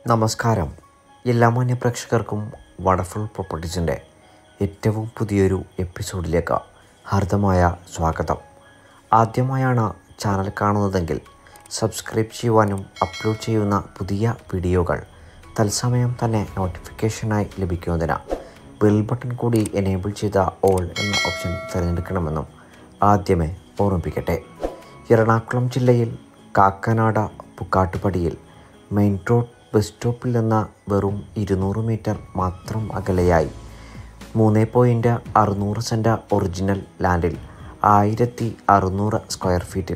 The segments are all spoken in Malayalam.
നമസ്കാരം എല്ലാ മാന്യ പ്രേക്ഷകർക്കും വണ്ടർഫുൾ പ്രോപ്പർട്ടീസിൻ്റെ ഏറ്റവും പുതിയൊരു എപ്പിസോഡിലേക്ക് ഹാർദമായ സ്വാഗതം ആദ്യമായാണ് ചാനൽ കാണുന്നതെങ്കിൽ സബ്സ്ക്രൈബ് ചെയ്യുവാനും അപ്ലോഡ് ചെയ്യുന്ന പുതിയ വീഡിയോകൾ തത്സമയം തന്നെ നോട്ടിഫിക്കേഷനായി ലഭിക്കുന്നതിന് ബെൽ ബട്ടൺ കൂടി എനേബിൾ ചെയ്ത ഓൾ എന്ന ഓപ്ഷൻ തിരഞ്ഞെടുക്കണമെന്നും ആദ്യമേ ഓർമ്മിപ്പിക്കട്ടെ എറണാകുളം ജില്ലയിൽ കാക്കനാട് പുക്കാട്ടുപടിയിൽ മെയിൻ റോഡ് ബസ് സ്റ്റോപ്പിൽ നിന്ന് വെറും ഇരുന്നൂറ് മീറ്റർ മാത്രം അകലെയായി മൂന്ന് പോയിൻറ്റ് അറുന്നൂറ് സെൻറ്റ് ഒറിജിനൽ ലാൻഡിൽ ആയിരത്തി അറുന്നൂറ് സ്ക്വയർ ഫീറ്റിൽ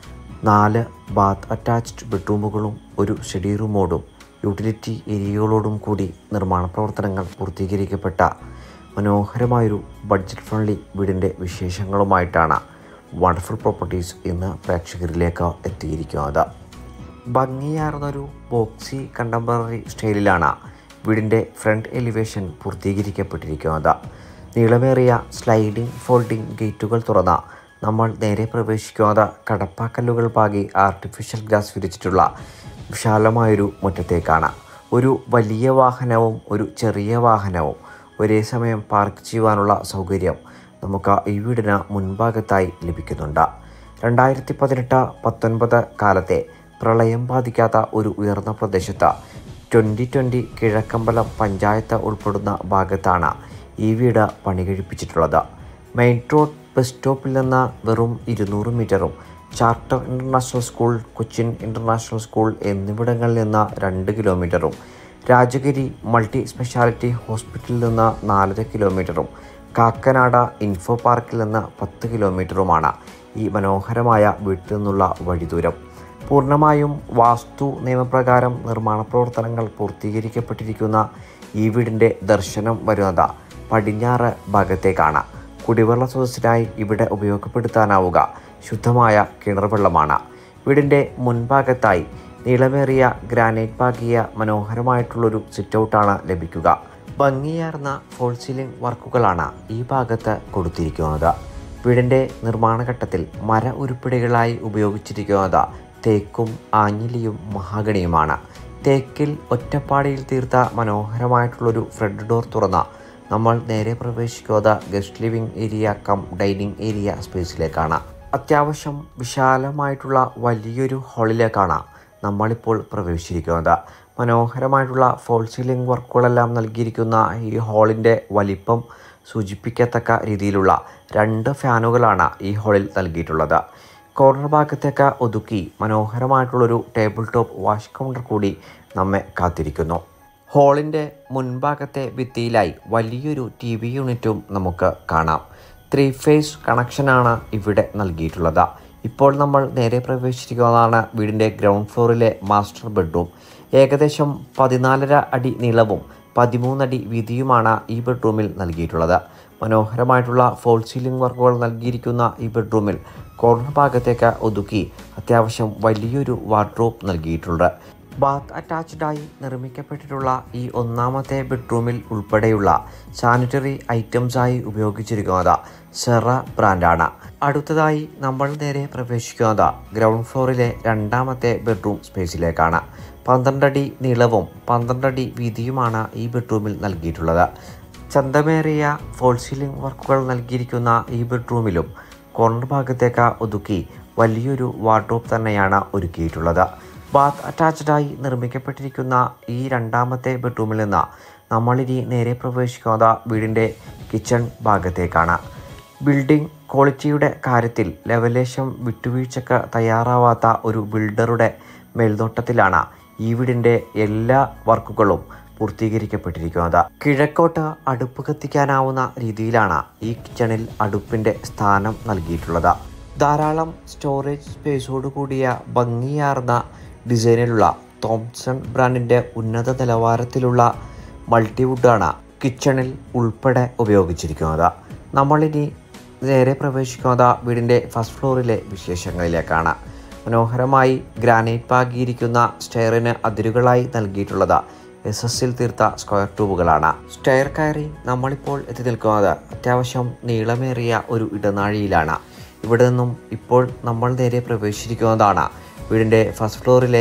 നാല് ബാത്ത് അറ്റാച്ച്ഡ് ബെഡ്റൂമുകളും ഒരു സ്റ്റഡി റൂമോടും യൂട്ടിലിറ്റി ഏരിയകളോടും കൂടി നിർമ്മാണ പ്രവർത്തനങ്ങൾ പൂർത്തീകരിക്കപ്പെട്ട മനോഹരമായൊരു ബഡ്ജറ്റ് ഫ്രണ്ട്ലി വീടിൻ്റെ വിശേഷങ്ങളുമായിട്ടാണ് വണ്ടർഫുൾ പ്രോപ്പർട്ടീസ് ഇന്ന് പ്രേക്ഷകരിലേക്ക് എത്തിയിരിക്കുന്നത് ഭംഗിയാർന്നൊരു ബോക്സി കണ്ടംപററി സ്റ്റൈലിലാണ് വീടിൻ്റെ ഫ്രണ്ട് എലിവേഷൻ പൂർത്തീകരിക്കപ്പെട്ടിരിക്കുന്നത് നീളമേറിയ സ്ലൈഡിംഗ് ഫോൾഡിംഗ് ഗേറ്റുകൾ തുറന്ന നമ്മൾ നേരെ പ്രവേശിക്കുന്നത് കടപ്പാക്കല്ലുകൾ പാകി ആർട്ടിഫിഷ്യൽ ഗ്ലാസ് വിരിച്ചിട്ടുള്ള വിശാലമായൊരു മുറ്റത്തേക്കാണ് ഒരു വലിയ വാഹനവും ഒരു ചെറിയ വാഹനവും ഒരേ സമയം പാർക്ക് ചെയ്യുവാനുള്ള സൗകര്യം നമുക്ക് ഈ വീടിന് മുൻഭാഗത്തായി ലഭിക്കുന്നുണ്ട് രണ്ടായിരത്തി പതിനെട്ട് പത്തൊൻപത് കാലത്തെ പ്രളയം ബാധിക്കാത്ത ഒരു ഉയർന്ന പ്രദേശത്ത് ട്വൻ്റി ട്വൻ്റി കിഴക്കമ്പലം പഞ്ചായത്ത് ഉൾപ്പെടുന്ന ഭാഗത്താണ് ഈ വീട് പണി കഴിപ്പിച്ചിട്ടുള്ളത് മെയിൻ റോഡ് ബസ് സ്റ്റോപ്പിൽ നിന്ന് വെറും ഇരുന്നൂറ് മീറ്ററും charter international school Cochin international school എന്നിവിടങ്ങളിൽ നിന്ന് രണ്ട് കിലോമീറ്ററും രാജഗിരി മൾട്ടി സ്പെഷ്യാലിറ്റി ഹോസ്പിറ്റലിൽ നിന്ന് നാലര കിലോമീറ്ററും കാക്കനാട് ഇൻഫോ പാർക്കിൽ നിന്ന് പത്ത് കിലോമീറ്ററുമാണ് ഈ മനോഹരമായ വീട്ടിൽ നിന്നുള്ള വഴിദൂരം പൂർണ്ണമായും വാസ്തു നിയമപ്രകാരം നിർമ്മാണ പ്രവർത്തനങ്ങൾ പൂർത്തീകരിക്കപ്പെട്ടിരിക്കുന്ന ഈ വീടിൻ്റെ ദർശനം വരുന്നത് പടിഞ്ഞാറ് ഭാഗത്തേക്കാണ് കുടിവെള്ള സ്രോതസ്സിനായി ഇവിടെ ഉപയോഗപ്പെടുത്താനാവുക ശുദ്ധമായ കിണർ വെള്ളമാണ് വീടിൻ്റെ മുൻഭാഗത്തായി നീളമേറിയ ഗ്രാനൈറ്റ് പാകിയ മനോഹരമായിട്ടുള്ളൊരു സിറ്റൗട്ടാണ് ലഭിക്കുക ഭംഗിയാർന്ന ഫോൾ സീലിംഗ് വർക്കുകളാണ് ഈ ഭാഗത്ത് കൊടുത്തിരിക്കുന്നത് വീടിൻ്റെ നിർമ്മാണ ഘട്ടത്തിൽ മര ഉരുപ്പിടികളായി ഉപയോഗിച്ചിരിക്കുന്നത് തേക്കും ആഞ്ഞിലിയും മഹാഗണിയുമാണ് തേക്കിൽ ഒറ്റപ്പാടിയിൽ തീർത്ത മനോഹരമായിട്ടുള്ളൊരു ഫ്രണ്ട് ഡോർ തുറന്ന നമ്മൾ നേരെ പ്രവേശിക്കുന്നത് guest living area cum dining area സ്പേസിലേക്കാണ് അത്യാവശ്യം വിശാലമായിട്ടുള്ള വലിയൊരു ഹാളിലേക്കാണ് നമ്മളിപ്പോൾ പ്രവേശിച്ചിരിക്കുന്നത് മനോഹരമായിട്ടുള്ള ഫോൾ സീലിംഗ് വർക്കുകളെല്ലാം നൽകിയിരിക്കുന്ന ഈ ഹാളിൻ്റെ വലിപ്പം സൂചിപ്പിക്കത്തക്ക രീതിയിലുള്ള രണ്ട് ഫാനുകളാണ് ഈ ഹാളിൽ നൽകിയിട്ടുള്ളത് കോർണർ ഭാഗത്തേക്ക് ഒതുക്കി മനോഹരമായിട്ടുള്ളൊരു ടേബിൾ ടോപ്പ് വാഷ് കൗണ്ടർ കൂടി നമ്മെ കാത്തിരിക്കുന്നു ഹാളിൻ്റെ മുൻഭാഗത്തെ ഭിത്തിയിലായി വലിയൊരു ടി വി യൂണിറ്റും നമുക്ക് കാണാം ത്രീ ഫേസ് കണക്ഷനാണ് ഇവിടെ നൽകിയിട്ടുള്ളത് ഇപ്പോൾ നമ്മൾ നേരെ പ്രവേശിച്ചിരിക്കുന്നതാണ് വീടിൻ്റെ ഗ്രൗണ്ട് ഫ്ലോറിലെ മാസ്റ്റർ ബെഡ്റൂം ഏകദേശം പതിനാലര അടി നീളവും പതിമൂന്നടി വീതിയുമാണ് ഈ ബെഡ്റൂമിൽ നൽകിയിട്ടുള്ളത് മനോഹരമായിട്ടുള്ള ഫോൾ സീലിംഗ് വർക്കുകൾ നൽകിയിരിക്കുന്ന ഈ ബെഡ്റൂമിൽ കോർണർ ഭാഗത്തേക്ക് ഒതുക്കി അത്യാവശ്യം വലിയൊരു വാർഡ്രോബ് നൽകിയിട്ടുണ്ട് ബാത്ത് അറ്റാച്ച്ഡായി നിർമ്മിക്കപ്പെട്ടിട്ടുള്ള ഈ ഒന്നാമത്തെ ബെഡ്റൂമിൽ ഉൾപ്പെടെയുള്ള സാനിറ്ററി ഐറ്റംസായി ഉപയോഗിച്ചിരിക്കുന്നത് സെറ ബ്രാൻഡാണ് അടുത്തതായി നമ്മൾ നേരെ പ്രവേശിക്കുന്നത് ഗ്രൗണ്ട് ഫ്ലോറിലെ രണ്ടാമത്തെ ബെഡ്റൂം സ്പേസിലേക്കാണ് പന്ത്രണ്ടടി നീളവും പന്ത്രണ്ടടി വീതിയുമാണ് ഈ ബെഡ്റൂമിൽ നൽകിയിട്ടുള്ളത് ചന്തമേറിയ ഫോൾ സീലിംഗ് വർക്കുകൾ നൽകിയിരിക്കുന്ന ഈ ബെഡ്റൂമിലും കോർണർ ഭാഗത്തേക്ക് ഒതുക്കി വലിയൊരു വാർഡ്രോബ് തന്നെയാണ് ഒരുക്കിയിട്ടുള്ളത് ബാത്ത് അറ്റാച്ച്ഡായി നിർമ്മിക്കപ്പെട്ടിരിക്കുന്ന ഈ രണ്ടാമത്തെ ബെഡ്റൂമിൽ നിന്ന് നമ്മളിനി നേരെ പ്രവേശിക്കുന്നത് വീടിൻ്റെ കിച്ചൺ ഭാഗത്തേക്കാണ് ബിൽഡിംഗ് ക്വാളിറ്റിയുടെ കാര്യത്തിൽ ലെവലേശം വിട്ടുവീഴ്ചക്ക് തയ്യാറാവാത്ത ഒരു ബിൽഡറുടെ മേൽനോട്ടത്തിലാണ് ഈ വീടിൻ്റെ എല്ലാ വർക്കുകളും പൂർത്തീകരിക്കപ്പെട്ടിരിക്കുന്നത് കിഴക്കോട്ട് അടുപ്പ് കത്തിക്കാനാവുന്ന രീതിയിലാണ് ഈ കിച്ചണിൽ അടുപ്പിൻ്റെ സ്ഥാനം നൽകിയിട്ടുള്ളത് ധാരാളം സ്റ്റോറേജ് സ്പേസോട് കൂടിയ ഭംഗിയാർന്ന ഡിസൈനിലുള്ള തോംസൺ ബ്രാൻഡിൻ്റെ ഉന്നത നിലവാരത്തിലുള്ള മൾട്ടിവുഡാണ് കിച്ചണിൽ ഉൾപ്പെടെ ഉപയോഗിച്ചിരിക്കുന്നത് നമ്മളിനി നേരെ പ്രവേശിക്കുന്നത് വീടിൻ്റെ ഫസ്റ്റ് ഫ്ലോറിലെ വിശേഷങ്ങളിലേക്കാണ് മനോഹരമായി ഗ്രാനൈറ്റ് പാകിയിരിക്കുന്ന സ്റ്റെയറിന് അതിരുകളായി നൽകിയിട്ടുള്ളത് എസ് എസിൽ തീർത്ത സ്ക്വയർ ട്യൂബുകളാണ് സ്റ്റെയർ കയറി നമ്മളിപ്പോൾ എത്തി നിൽക്കുന്നത് അത്യാവശ്യം നീളമേറിയ ഒരു ഇടനാഴിയിലാണ് ഇവിടെ നിന്നും ഇപ്പോൾ നമ്മൾ നേരെ പ്രവേശിച്ചിരിക്കുന്നതാണ് വീടിൻ്റെ ഫസ്റ്റ് ഫ്ലോറിലെ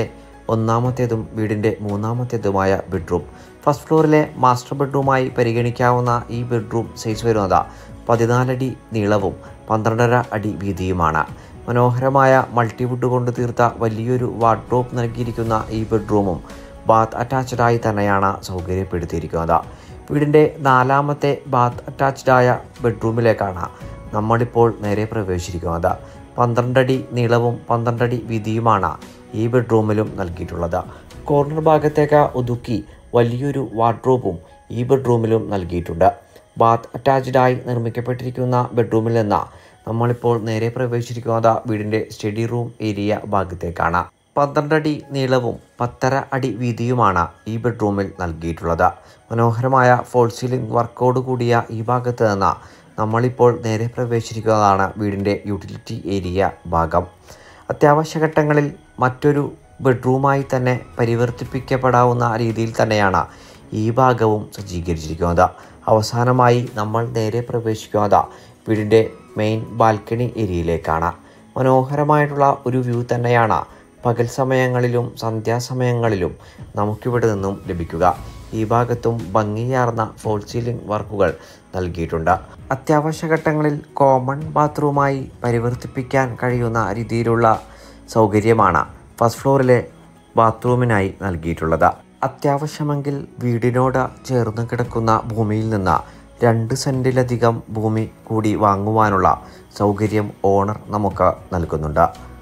ഒന്നാമത്തേതും വീടിൻ്റെ മൂന്നാമത്തേതുമായ ബെഡ്റൂം ഫസ്റ്റ് ഫ്ലോറിലെ മാസ്റ്റർ ബെഡ്റൂമായി പരിഗണിക്കാവുന്ന ഈ ബെഡ്റൂം സൈസ് വരുന്നത് പതിനാലടി നീളവും പന്ത്രണ്ടര അടി വീതിയുമാണ് മനോഹരമായ മൾട്ടിവുഡ് കൊണ്ട് തീർത്ത വലിയൊരു വാർഡ്രോബ് നൽകിയിരിക്കുന്ന ഈ ബെഡ്റൂമും ബാത്ത് അറ്റാച്ച്ഡായി തന്നെയാണ് സൗകര്യപ്പെടുത്തിയിരിക്കുന്നത് വീടിൻ്റെ നാലാമത്തെ ബാത്ത് അറ്റാച്ച്ഡായ ബെഡ്റൂമിലേക്കാണ് നമ്മളിപ്പോൾ നേരെ പ്രവേശിച്ചിരിക്കുന്നത് പന്ത്രണ്ടടി നീളവും പന്ത്രണ്ടടി വീതിയുമാണ് ഈ ബെഡ്റൂമിലും നൽകിയിട്ടുള്ളത് കോർണർ ഭാഗത്തേക്ക് ഒതുക്കി വലിയൊരു വാർഡ്രോബും ഈ ബെഡ്റൂമിലും നൽകിയിട്ടുണ്ട് ബാത്ത് അറ്റാച്ച്ഡായി നിർമ്മിക്കപ്പെട്ടിരിക്കുന്ന ബെഡ്റൂമിൽ നിന്ന് നമ്മളിപ്പോൾ നേരെ പ്രവേശിച്ചിരിക്കുന്നത് വീടിൻ്റെ സ്റ്റഡി റൂം ഏരിയ ഭാഗത്തേക്കാണ് പന്ത്രണ്ടടി നീളവും പത്തര അടി വീതിയുമാണ് ഈ ബെഡ്റൂമിൽ നൽകിയിട്ടുള്ളത് മനോഹരമായ ഫോൾ സീലിംഗ് വർക്കോട് കൂടിയ ഈ ഭാഗത്ത് നിന്ന് നമ്മളിപ്പോൾ നേരെ പ്രവേശിച്ചിരിക്കുന്നതാണ് വീടിൻ്റെ യൂട്ടിലിറ്റി ഏരിയ ഭാഗം അത്യാവശ്യ ഘട്ടങ്ങളിൽ മറ്റൊരു ബെഡ്റൂമായി തന്നെ പരിവർത്തിപ്പിക്കപ്പെടാവുന്ന രീതിയിൽ തന്നെയാണ് ഈ ഭാഗവും സജ്ജീകരിച്ചിരിക്കുന്നത് അവസാനമായി നമ്മൾ നേരെ പ്രവേശിക്കുന്നത് വീടിൻ്റെ മെയിൻ ബാൽക്കണി ഏരിയയിലേക്കാണ് മനോഹരമായിട്ടുള്ള ഒരു വ്യൂ തന്നെയാണ് പകൽ സമയങ്ങളിലും സന്ധ്യാസമയങ്ങളിലും നമുക്കിവിടെ നിന്നും ലഭിക്കുക ഈ ഭാഗത്തും ഭംഗിയാർന്ന ഫോൾ സീലിംഗ് വർക്കുകൾ നൽകിയിട്ടുണ്ട് അത്യാവശ്യ ഘട്ടങ്ങളിൽ കോമൺ ബാത്റൂമായി പരിവർത്തിപ്പിക്കാൻ കഴിയുന്ന രീതിയിലുള്ള സൗകര്യമാണ് ഫസ്റ്റ് ഫ്ലോറിലെ ബാത്റൂമിനായി നൽകിയിട്ടുള്ളത് അത്യാവശ്യമെങ്കിൽ വീടിനോട് ചേർന്ന് കിടക്കുന്ന ഭൂമിയിൽ നിന്ന് രണ്ട് സെൻറ്റിലധികം ഭൂമി കൂടി വാങ്ങുവാനുള്ള സൗകര്യം ഓണർ നമുക്ക് നൽകുന്നുണ്ട്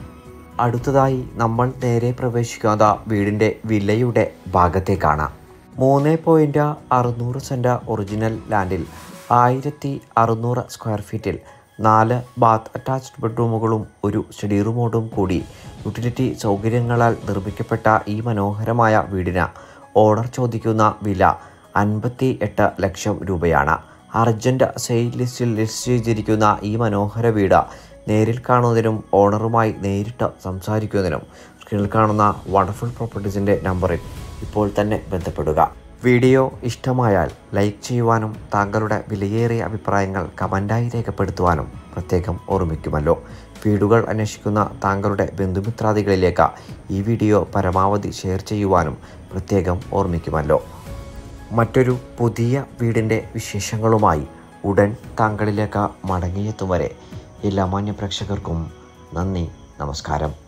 അടുത്തതായി നമ്മൾ നേരെ പ്രവേശിക്കുന്നത് വീടിൻ്റെ വിലയുടെ ഭാഗത്തേക്കാണ് മൂന്ന് പോയിൻറ്റ് അറുന്നൂറ് സെൻറ്റ് ഒറിജിനൽ ലാൻഡിൽ ആയിരത്തി അറുന്നൂറ് സ്ക്വയർ ഫീറ്റിൽ നാല് ബാത്ത് അറ്റാച്ച്ഡ് ബെഡ്റൂമുകളും ഒരു സ്റ്റഡി റൂമോടും കൂടി യൂട്ടിലിറ്റി സൗകര്യങ്ങളാൽ നിർമ്മിക്കപ്പെട്ട ഈ മനോഹരമായ വീടിന് ഓണർ ചോദിക്കുന്ന വില അൻപത്തി എട്ട് ലക്ഷം രൂപയാണ് അർജൻറ്റ് സെയിൽ ലിസ്റ്റിൽ ലിസ്റ്റ് ചെയ്തിരിക്കുന്ന ഈ മനോഹര വീട് നേരിൽ കാണുന്നതിനും ഓണറുമായി നേരിട്ട് സംസാരിക്കുന്നതിനും സ്ക്രീനിൽ കാണുന്ന വണ്ടർഫുൾ പ്രോപ്പർട്ടീസിൻ്റെ നമ്പറിൽ ഇപ്പോൾ തന്നെ ബന്ധപ്പെടുക വീഡിയോ ഇഷ്ടമായാൽ ലൈക്ക് ചെയ്യുവാനും താങ്കളുടെ വിലയേറിയ അഭിപ്രായങ്ങൾ കമൻറ്റായി രേഖപ്പെടുത്തുവാനും പ്രത്യേകം ഓർമ്മിക്കുമല്ലോ വീടുകൾ അന്വേഷിക്കുന്ന താങ്കളുടെ ബന്ധുമിത്രാദികളിലേക്ക് ഈ വീഡിയോ പരമാവധി ഷെയർ ചെയ്യുവാനും പ്രത്യേകം ഓർമ്മിക്കുമല്ലോ മറ്റൊരു പുതിയ വീടിൻ്റെ വിശേഷങ്ങളുമായി ഉടൻ താങ്കളിലേക്ക് മടങ്ങിയെത്തും വരെ എല്ലാ മാന്യ പ്രേക്ഷകർക്കും നന്ദി നമസ്കാരം